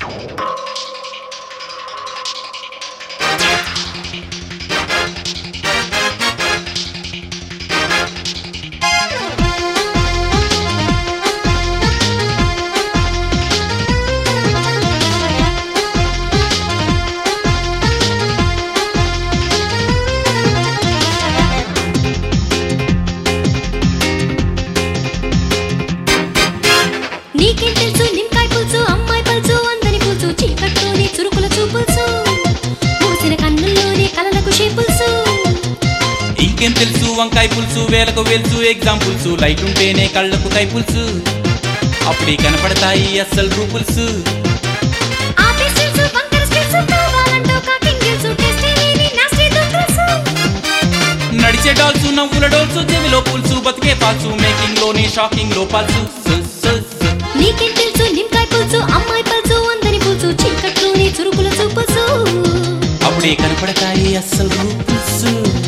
నీకేం తెలుసు నిమ్మకాయ పులుసు అమ్మాయి పలుసు అందని పులుసు చీకట్లోనే చురుకుల చూపుల్సు మూసిన కన్నుల్లోనే కలలకు షేపుల్సు ఇంకేం తెలుసు వంకాయ పులుసు వేలకు వెలుసు ఎగ్జాంపుల్స్ లైట్ ఉంటేనే కళ్ళకు కైపుల్సు అప్పుడే కనపడతాయి అస్సలు రూపుల్స్ ఆ పిస్టల్స్ బంకర్ స్కిల్స్ కావాలంటూ కాకింగ్ గిల్స్ టెస్టీ లేని నాస్టీ దుంకల్స్ నడిచే డాల్స్ నవ్వుల డోల్స్ చెవిలో పులుసు బతికే పాల్సు మేకింగ్ లోనే షాకింగ్ లో పాల్సు సు, సు, సు. నీకేం తెలుసు నిమ్మకాయ పులుసు అమ్మాయి పలుసు అందని పులుసు చీకట్లోనే చురుకుల చూపుల్సు అప్పుడే కనపడతాయి అస్సలు రూపుల్స్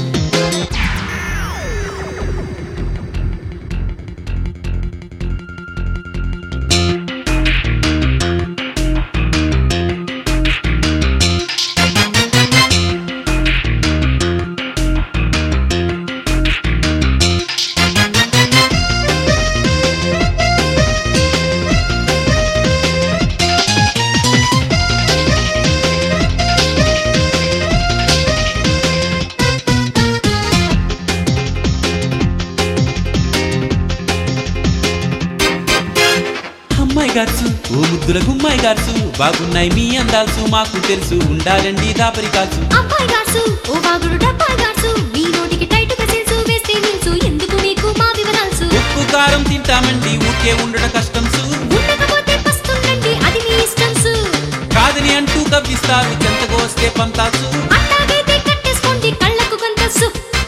అమ్మాయి గార్సు ఓ ముద్దుల గుమ్మాయి గార్సు బాగున్నాయి మీ అందాల్సు మాకు తెలుసు ఉండాలండి దాపరి కాల్సు అబ్బాయి గార్సు ఓ వాగుడు డబ్బాయి గార్సు మీ నోటికి టైట్ పెసిల్సు వేస్తే నిల్సు ఎందుకు మీకు మా వివరాల్సు ఉప్పు కారం తింటామండి ఊరికే ఉండడం కష్టం సు ఉండకపోతే పస్తుండండి అది మీ ఇష్టం సు కాదని అంటూ కవ్విస్తారు చెంతకు వస్తే పంతాసు అట్టాగైతే కట్టేసుకోండి కళ్ళకు గంతస్సు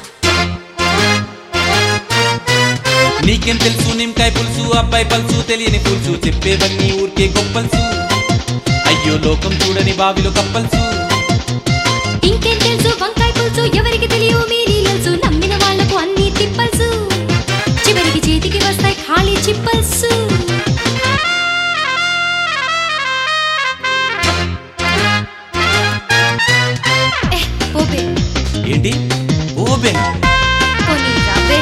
నీకేం తెలుసు నిమ్మకాయ పులుసు అబ్బాయి పలుసు తెలియని పులుసు చెప్పేవన్నీ ఊరికే గొప్పల్సు అయ్యో లోకం చూడని బావిలో కప్పల్సు ఇంకేం తెలుసు వంకాయ పులుసు ఎవరికి తెలియవు మీ లీలల్సు నమ్మిన వాళ్లకు అన్ని తిప్పల్సు చివరికి చేతికి వస్తాయి ఖాళీ చిప్పల్సు ఏ, పోపే ఏంటి ఓబే పోనీ రావే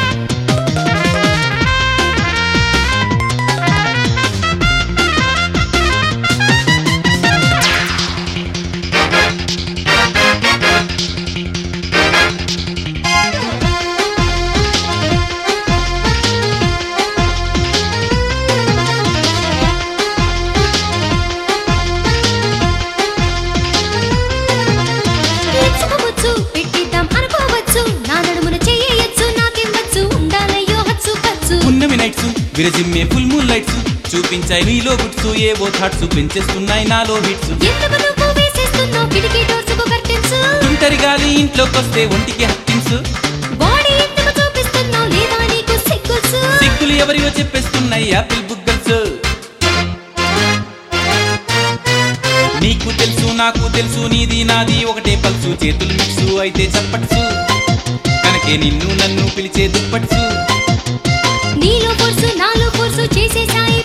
ఎచ్చుకోవచ్చు పెట్టిద్దాం అనుకోవచ్చు నా నడుమున చెయ్యొచ్చు నాకివ్వచ్చు ఉండాలయ్యో హచ్చు ఖర్చు పున్నమి నైట్స్ విరజిమ్మే ఫుల్ మూన్ లైట్స్ చూపించాయి నీలో గుడ్స్ ఏవో థాట్స్ పెంచేస్తున్నాయి నాలో హిట్స్ ఎందుకు నువ్వు వేసేస్తున్నావు కిటికీ డోర్సుకు కర్టెన్స్ తుంటరి గాలి ఇంట్లోకి వస్తే ఒంటికి హత్తింగ్స్ బాడీ ఎందుకు చూపిస్తున్నావు లేదా నీకు సిగ్గుల్స్ సిగ్గులు ఎవరియో చెప్పేస్తున్నాయి యాపిల్ బుగ్గల్స్ నీకు తెలుసు నాకు తెలుసు నీది నాది ఒకటే పల్సు చేతులు మిక్సు అయితే చప్పట్సు కనకే నిన్ను నన్ను పిలిచే దుప్పట్సు నీలో ఫోర్సు నాలో ఫోర్సు చేసే సాయి